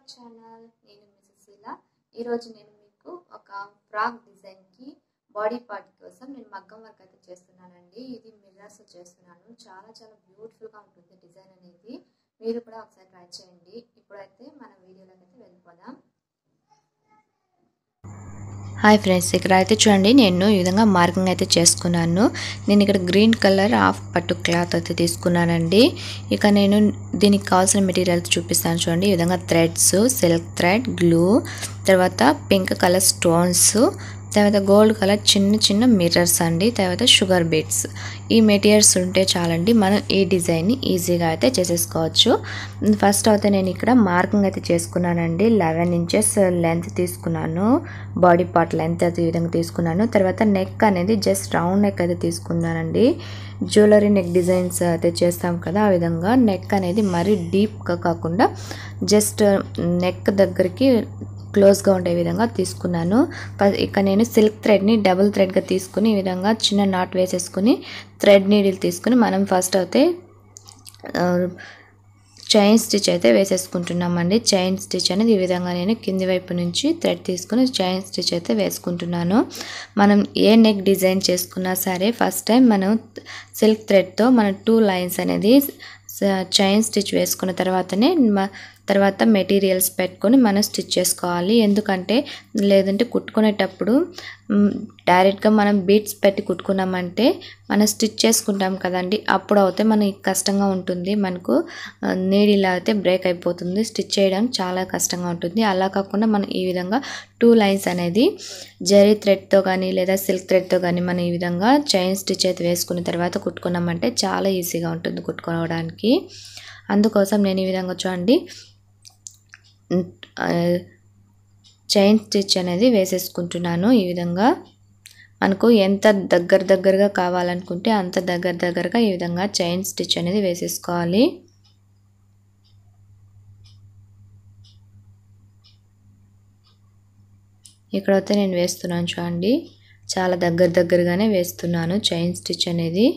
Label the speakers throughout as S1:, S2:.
S1: channel నేను Mrs ఇలా ఈరోజు నేను మీకు ఒక ఫ్రాక్ డిజైన్కి బాడీ పార్ట్ కోసం నేను మగ్గం వర్క్ అయితే చేస్తున్నానండి ఇది మిర్రర్స్ చేస్తున్నాను చాలా చాలా బ్యూటిఫుల్గా ఉంటుంది డిజైన్ అనేది మీరు కూడా ఒకసారి ట్రై చేయండి ఇప్పుడైతే మన వీడియోలోకి అయితే వెళ్ళిపోదాం
S2: హాయ్ ఫ్రెండ్స్ ఇక్కడ అయితే చూడండి నేను ఈ విధంగా మార్కింగ్ అయితే చేసుకున్నాను నేను ఇక్కడ గ్రీన్ కలర్ హాఫ్ పట్టు క్లాత్ అయితే తీసుకున్నానండి ఇక నేను దీనికి కావాల్సిన మెటీరియల్స్ చూపిస్తాను చూడండి ఈ విధంగా థ్రెడ్స్ సిల్క్ థ్రెడ్ గ్లూ తర్వాత పింక్ కలర్ స్టోన్స్ తర్వాత గోల్డ్ కలర్ చిన్న చిన్న మిర్రర్స్ అండి తర్వాత షుగర్ బీట్స్ ఈ మెటీరియల్స్ ఉంటే చాలండి మనం ఈ డిజైన్ని ఈజీగా అయితే చేసేసుకోవచ్చు ఫస్ట్ అయితే నేను ఇక్కడ మార్కింగ్ అయితే చేసుకున్నానండి లెవెన్ ఇంచెస్ లెంత్ తీసుకున్నాను బాడీ పార్ట్ లెంత్ అయితే ఈ విధంగా తీసుకున్నాను తర్వాత నెక్ అనేది జస్ట్ రౌండ్ నెక్ అయితే తీసుకున్నానండి జ్యువెలరీ నెక్ డిజైన్స్ అయితే చేస్తాం కదా ఆ విధంగా నెక్ అనేది మరీ డీప్గా కాకుండా జస్ట్ నెక్ దగ్గరికి క్లోజ్గా ఉండే విధంగా తీసుకున్నాను ఇక నేను సిల్క్ థ్రెడ్ని డబుల్ థ్రెడ్గా తీసుకుని ఈ విధంగా చిన్న నాట్ వేసేసుకుని థ్రెడ్ నీడిల్ తీసుకుని మనం ఫస్ట్ అయితే చైన్ స్టిచ్ అయితే వేసేసుకుంటున్నామండి చైన్ స్టిచ్ అనేది ఈ విధంగా నేను కింది వైపు నుంచి థ్రెడ్ తీసుకుని చైన్ స్టిచ్ అయితే వేసుకుంటున్నాను మనం ఏ నెక్ డిజైన్ చేసుకున్నా సరే ఫస్ట్ టైం మనం సిల్క్ థ్రెడ్తో మన టూ లైన్స్ అనేది చైన్ స్టిచ్ వేసుకున్న తర్వాతనే తర్వాత మెటీరియల్స్ పెట్టుకొని మనం స్టిచ్ చేసుకోవాలి ఎందుకంటే లేదంటే కుట్టుకునేటప్పుడు డైరెక్ట్గా మనం బీట్స్ పెట్టి కుట్టుకున్నామంటే మనం స్టిచ్ చేసుకుంటాం కదండి అప్పుడు అయితే మనకి కష్టంగా ఉంటుంది మనకు నీడిలా అయితే బ్రేక్ అయిపోతుంది స్టిచ్ చేయడం చాలా కష్టంగా ఉంటుంది అలా కాకుండా మనం ఈ విధంగా టూ లైన్స్ అనేది జరీ థ్రెడ్తో కానీ లేదా సిల్క్ థ్రెడ్తో కానీ మనం ఈ విధంగా చైన్ స్టిచ్ అయితే వేసుకున్న తర్వాత కుట్టుకున్నామంటే చాలా ఈజీగా ఉంటుంది కుట్టుకోవడానికి అందుకోసం నేను ఈ విధంగా చూడండి చైన్ స్టిచ్ అనేది వేసేసుకుంటున్నాను ఈ విధంగా మనకు ఎంత దగ్గర దగ్గరగా కావాలనుకుంటే అంత దగ్గర దగ్గరగా ఈ విధంగా చైన్ స్టిచ్ అనేది వేసేసుకోవాలి ఇక్కడైతే నేను వేస్తున్నాను చూడండి చాలా దగ్గర దగ్గరగానే వేస్తున్నాను చైన్ స్టిచ్ అనేది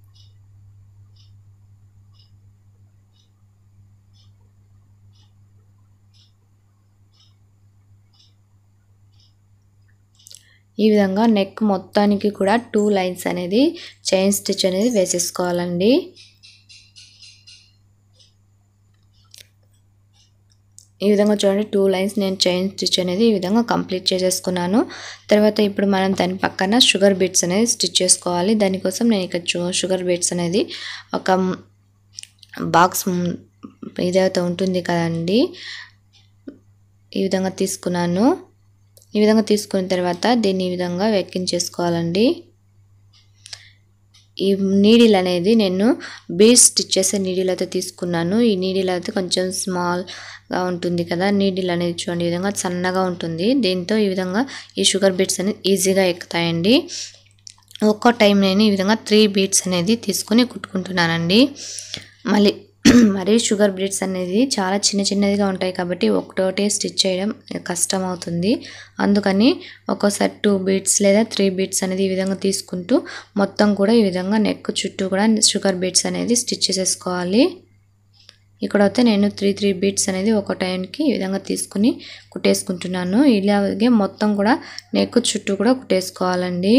S2: ఈ విధంగా నెక్ మొత్తానికి కూడా టూ లైన్స్ అనేది చైన్ స్టిచ్ అనేది వేసేసుకోవాలండి ఈ విధంగా చూడండి టూ లైన్స్ నేను చైన్ స్టిచ్ అనేది ఈ విధంగా కంప్లీట్ చేసేసుకున్నాను తర్వాత ఇప్పుడు మనం దాని పక్కన షుగర్ బీట్స్ అనేది స్టిచ్ చేసుకోవాలి దానికోసం నేను ఇక్కడ షుగర్ బీట్స్ అనేది ఒక బాక్స్ ఇదైతే ఉంటుంది కదండి ఈ విధంగా తీసుకున్నాను ఈ విధంగా తీసుకున్న తర్వాత దీన్ని ఈ విధంగా వెక్కించేసుకోవాలండి ఈ నీడిల్ అనేది నేను బీడ్ స్టిచ్ చేసే నీడిల్ అయితే తీసుకున్నాను ఈ నీడిల్ అయితే కొంచెం స్మాల్గా ఉంటుంది కదా నీడిల్ అనేది చూడండి ఈ విధంగా సన్నగా ఉంటుంది దీంతో ఈ విధంగా ఈ షుగర్ బీట్స్ అనేది ఈజీగా ఎక్కుతాయండి ఒక్కో టైం నేను ఈ విధంగా త్రీ బీట్స్ అనేది తీసుకుని కుట్టుకుంటున్నానండి మళ్ళీ మరి షుగర్ బ్రిడ్స్ అనేది చాలా చిన్న చిన్నదిగా ఉంటాయి కాబట్టి ఒకటోటే స్టిచ్ చేయడం కష్టం అవుతుంది అందుకని ఒక్కోసారి టూ బీట్స్ లేదా త్రీ బీట్స్ అనేది ఈ విధంగా తీసుకుంటూ మొత్తం కూడా ఈ విధంగా నెక్ చుట్టూ కూడా షుగర్ బీట్స్ అనేది స్టిచ్ చేసేసుకోవాలి ఇక్కడైతే నేను త్రీ త్రీ బీట్స్ అనేది ఒక టైంకి ఈ విధంగా తీసుకుని కుట్టేసుకుంటున్నాను ఇలాగే మొత్తం కూడా నెక్ చుట్టూ కూడా కుట్టేసుకోవాలండి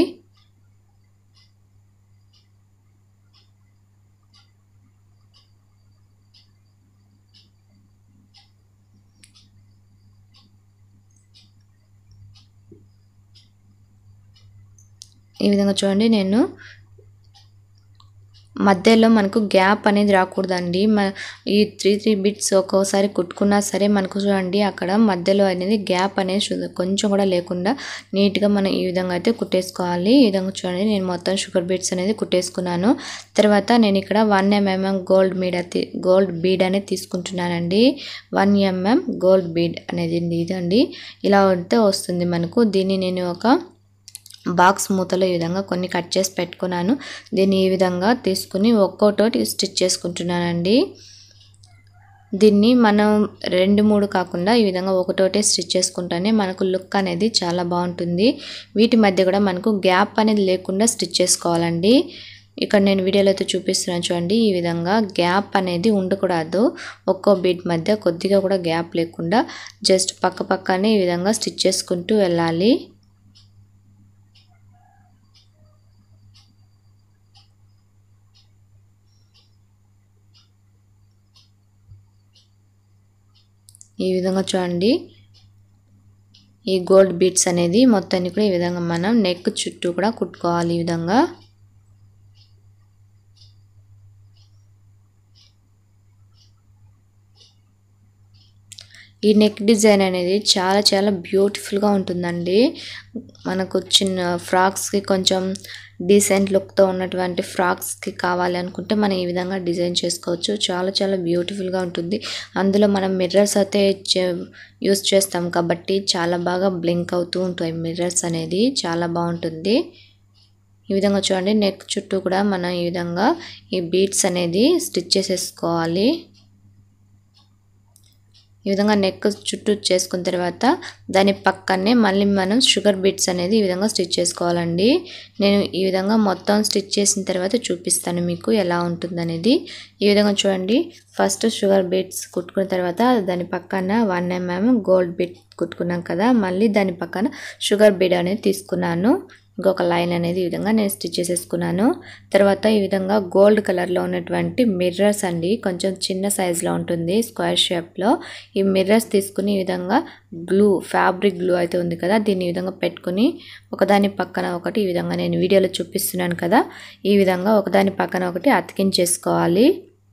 S2: ఈ విధంగా చూడండి నేను మధ్యలో మనకు గ్యాప్ అనేది రాకూడదండి ఈ త్రీ త్రీ బిట్స్ ఒక్కోసారి కుట్టుకున్నా సరే మనకు చూడండి అక్కడ మధ్యలో అనేది గ్యాప్ అనేది కొంచెం కూడా లేకుండా నీట్గా మనం ఈ విధంగా అయితే కుట్టేసుకోవాలి ఈ విధంగా చూడండి నేను మొత్తం షుగర్ బీట్స్ అనేది కుట్టేసుకున్నాను తర్వాత నేను ఇక్కడ one MM gold bead gold bead అనేది తీసుకుంటున్నానండి వన్ ఎంఎం గోల్డ్ బీడ్ అనేది ఇదండి ఇలా అయితే వస్తుంది మనకు దీన్ని నేను ఒక బాక్స్ మూతలో ఈ విధంగా కొన్ని కట్ చేసి పెట్టుకున్నాను దీన్ని ఈ విధంగా తీసుకుని ఒక్కోటోటి స్టిచ్ చేసుకుంటున్నానండి దీన్ని మనం రెండు మూడు కాకుండా ఈ విధంగా ఒకటోటే స్టిచ్ చేసుకుంటానే మనకు లుక్ అనేది చాలా బాగుంటుంది వీటి మధ్య కూడా మనకు గ్యాప్ అనేది లేకుండా స్టిచ్ చేసుకోవాలండి ఇక్కడ నేను వీడియోలో అయితే చూపిస్తున్నాను చూడండి ఈ విధంగా గ్యాప్ అనేది ఉండకూడదు ఒక్కో బీట్ మధ్య కొద్దిగా కూడా గ్యాప్ లేకుండా జస్ట్ పక్క పక్కనే ఈ విధంగా స్టిచ్ చేసుకుంటూ వెళ్ళాలి ఈ విధంగా చూడండి ఈ గోల్డ్ బీట్స్ అనేది మొత్తాన్ని కూడా ఈ విధంగా మనం నెక్ చుట్టూ కూడా కుట్టుకోవాలి ఈ విధంగా ఈ నెక్ డిజైన్ అనేది చాలా చాలా బ్యూటిఫుల్గా ఉంటుందండి మనకు చిన్న ఫ్రాక్స్కి కొంచెం డీసెంట్ లుక్తో ఉన్నటువంటి ఫ్రాక్స్కి కావాలి అనుకుంటే మనం ఈ విధంగా డిజైన్ చేసుకోవచ్చు చాలా చాలా బ్యూటిఫుల్గా ఉంటుంది అందులో మనం మిర్రర్స్ అయితే యూస్ చేస్తాం కాబట్టి చాలా బాగా బ్లింక్ అవుతూ ఉంటాయి మిర్రర్స్ అనేది చాలా బాగుంటుంది ఈ విధంగా చూడండి నెక్ చుట్టూ కూడా మనం ఈ విధంగా ఈ బీట్స్ అనేది స్టిచ్ చేసేసుకోవాలి ఈ విధంగా నెక్ చుట్టూ చేసుకున్న తర్వాత దాని పక్కనే మళ్ళీ మనం షుగర్ బీట్స్ అనేది ఈ విధంగా స్టిచ్ చేసుకోవాలండి నేను ఈ విధంగా మొత్తం స్టిచ్ చేసిన తర్వాత చూపిస్తాను మీకు ఎలా ఉంటుందనేది ఈ విధంగా చూడండి ఫస్ట్ షుగర్ బీట్స్ కుట్టుకున్న తర్వాత దాని పక్కన వన్ ఎంఎం గోల్డ్ బీట్ కుట్టుకున్నాం కదా మళ్ళీ దాని పక్కన షుగర్ బీడ్ అనేది తీసుకున్నాను ఇంకొక లైన్ అనేది ఈ విధంగా నేను స్టిచ్ చేసేసుకున్నాను తర్వాత ఈ విధంగా గోల్డ్ కలర్లో ఉన్నటువంటి మిర్రర్స్ అండి కొంచెం చిన్న సైజులో ఉంటుంది స్క్వేర్ షేప్లో ఈ మిర్రర్స్ తీసుకుని ఈ విధంగా గ్లూ ఫ్యాబ్రిక్ గ్లూ అయితే ఉంది కదా దీన్ని ఈ విధంగా పెట్టుకుని ఒకదాని పక్కన ఒకటి ఈ విధంగా నేను వీడియోలో చూపిస్తున్నాను కదా ఈ విధంగా ఒకదాని పక్కన ఒకటి అతికించేసుకోవాలి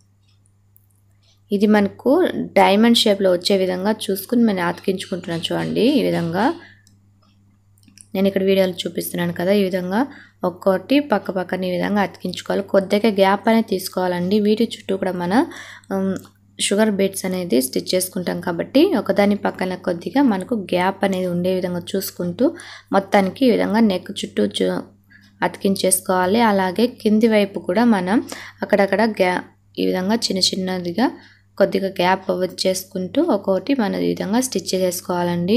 S2: ఇది మనకు డైమండ్ షేప్లో వచ్చే విధంగా చూసుకుని నేను అతికించుకుంటున్నాను చూడండి ఈ విధంగా నేను ఇక్కడ వీడియోలో చూపిస్తున్నాను కదా ఈ విధంగా ఒక్కొక్కటి పక్క పక్కన ఈ విధంగా అతికించుకోవాలి కొద్దిగా గ్యాప్ అనేది తీసుకోవాలండి వీటి చుట్టూ కూడా మన షుగర్ బీట్స్ అనేది స్టిచ్ చేసుకుంటాం కాబట్టి ఒకదాని పక్కన కొద్దిగా మనకు గ్యాప్ అనేది ఉండే విధంగా చూసుకుంటూ మొత్తానికి ఈ విధంగా నెక్ చుట్టూ చూ అతికించేసుకోవాలి అలాగే కింది వైపు కూడా మనం అక్కడక్కడ గ్యా ఈ విధంగా చిన్న చిన్నదిగా కొద్దిగా గ్యాప్ వచ్చేసుకుంటూ ఒక్కొక్కటి మనం ఈ విధంగా స్టిచ్ చేసుకోవాలండి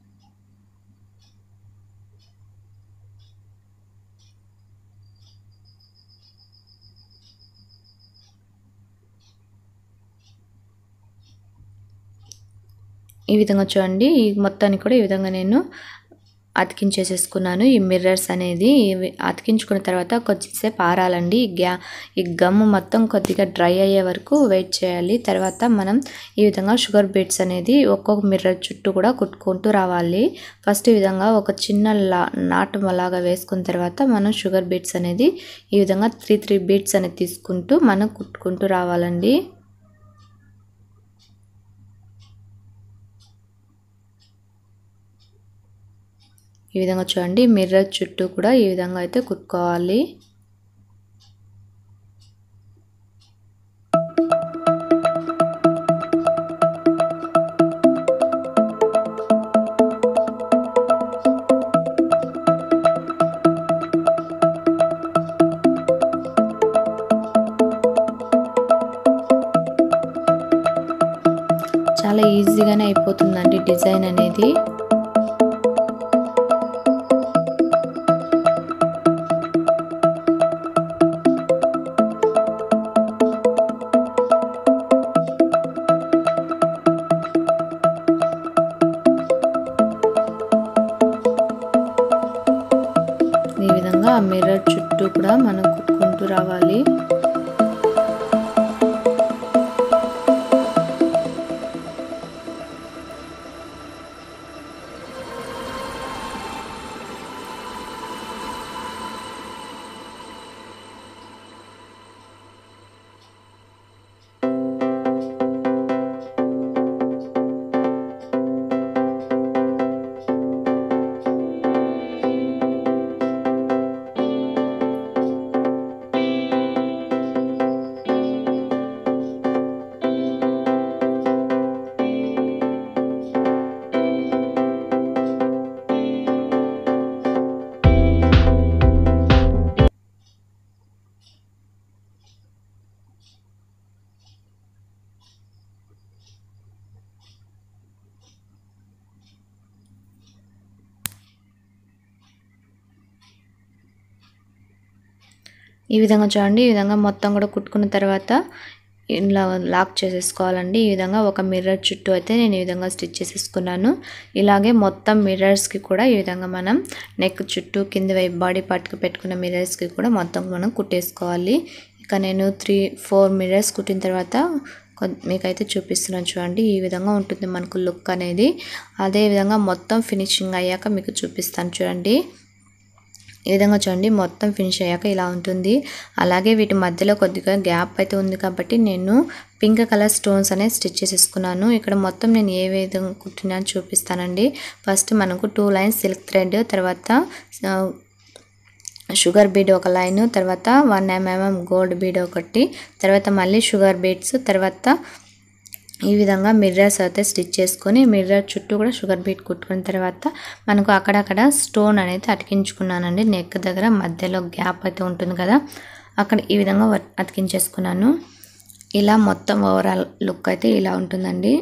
S2: ఈ విధంగా చూడండి ఈ మొత్తాన్ని కూడా ఈ విధంగా నేను అతికించేసేసుకున్నాను ఈ మిర్రర్స్ అనేది అతికించుకున్న తర్వాత కొద్దిసేపు ఆరాలండి ఈ గ్యా ఈ గమ్ మొత్తం కొద్దిగా డ్రై అయ్యే వరకు వెయిట్ చేయాలి తర్వాత మనం ఈ విధంగా షుగర్ బీట్స్ అనేది ఒక్కొక్క మిర్రర్ చుట్టూ కూడా కుట్టుకుంటూ రావాలి ఫస్ట్ ఈ విధంగా ఒక చిన్న లా నాటం అలాగా వేసుకున్న తర్వాత మనం షుగర్ బీట్స్ అనేది ఈ విధంగా త్రీ త్రీ బీట్స్ అనేది తీసుకుంటూ మనం కుట్టుకుంటూ రావాలండి ఈ విధంగా చూడండి మిర్రర్ చుట్టూ కూడా ఈ విధంగా అయితే కుట్టుకోవాలి చాలా ఈజీగానే అయిపోతుందండి డిజైన్ అనేది ఈ విధంగా ఆ మిర్రర్ చుట్టూ కూడా మనం కుట్టుకుంటూ రావాలి ఈ విధంగా చూడండి ఈ విధంగా మొత్తం కూడా కుట్టుకున్న తర్వాత ఇలా లాక్ చేసేసుకోవాలండి ఈ విధంగా ఒక మిర్రర్ చుట్టూ అయితే నేను ఈ విధంగా స్టిచ్ చేసేసుకున్నాను ఇలాగే మొత్తం మిర్రర్స్కి కూడా ఈ విధంగా మనం నెక్ చుట్టూ కింద వైపు బాడీ పార్ట్కి పెట్టుకున్న మిర్రర్స్కి కూడా మొత్తం మనం కుట్టేసుకోవాలి ఇక నేను త్రీ ఫోర్ మిర్రర్స్ కుట్టిన తర్వాత మీకైతే చూపిస్తున్నాను చూడండి ఈ విధంగా ఉంటుంది మనకు లుక్ అనేది అదే విధంగా మొత్తం ఫినిషింగ్ అయ్యాక మీకు చూపిస్తాను చూడండి ఈ విధంగా చూడండి మొత్తం ఫినిష్ అయ్యాక ఇలా ఉంటుంది అలాగే వీటి మధ్యలో కొద్దిగా గ్యాప్ అయితే ఉంది కాబట్టి నేను పింక్ కలర్ స్టోన్స్ అనేది స్టిచ్ చేసేసుకున్నాను ఇక్కడ మొత్తం నేను ఏ విధంగా కుట్టినా చూపిస్తానండి ఫస్ట్ మనకు టూ లైన్స్ సిల్క్ థ్రెడ్ తర్వాత షుగర్ బీడ్ ఒక లైన్ తర్వాత వన్ ఎంఎంఎం గోల్డ్ బీడ్ ఒకటి తర్వాత మళ్ళీ షుగర్ బీడ్స్ తర్వాత ఈ విధంగా మిర్రర్స్ అయితే స్టిచ్ చేసుకొని మిర్రర్ చుట్టూ కూడా షుగర్ బీట్ కుట్టుకున్న తర్వాత మనకు అక్కడక్కడ స్టోన్ అనేది అతికించుకున్నానండి నెక్ దగ్గర మధ్యలో గ్యాప్ అయితే ఉంటుంది కదా అక్కడ ఈ విధంగా అతికించేసుకున్నాను ఇలా మొత్తం ఓవరాల్ లుక్ అయితే ఇలా ఉంటుందండి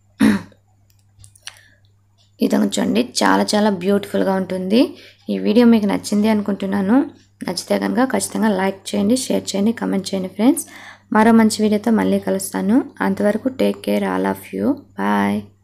S2: ఈ విధంగా చూడండి చాలా చాలా బ్యూటిఫుల్గా ఉంటుంది ఈ వీడియో మీకు నచ్చింది అనుకుంటున్నాను నచ్చితే కనుక ఖచ్చితంగా లైక్ చేయండి షేర్ చేయండి కమెంట్ చేయండి ఫ్రెండ్స్ మరో మంచి వీడియోతో మళ్ళీ కలుస్తాను అంతవరకు take care all of you bye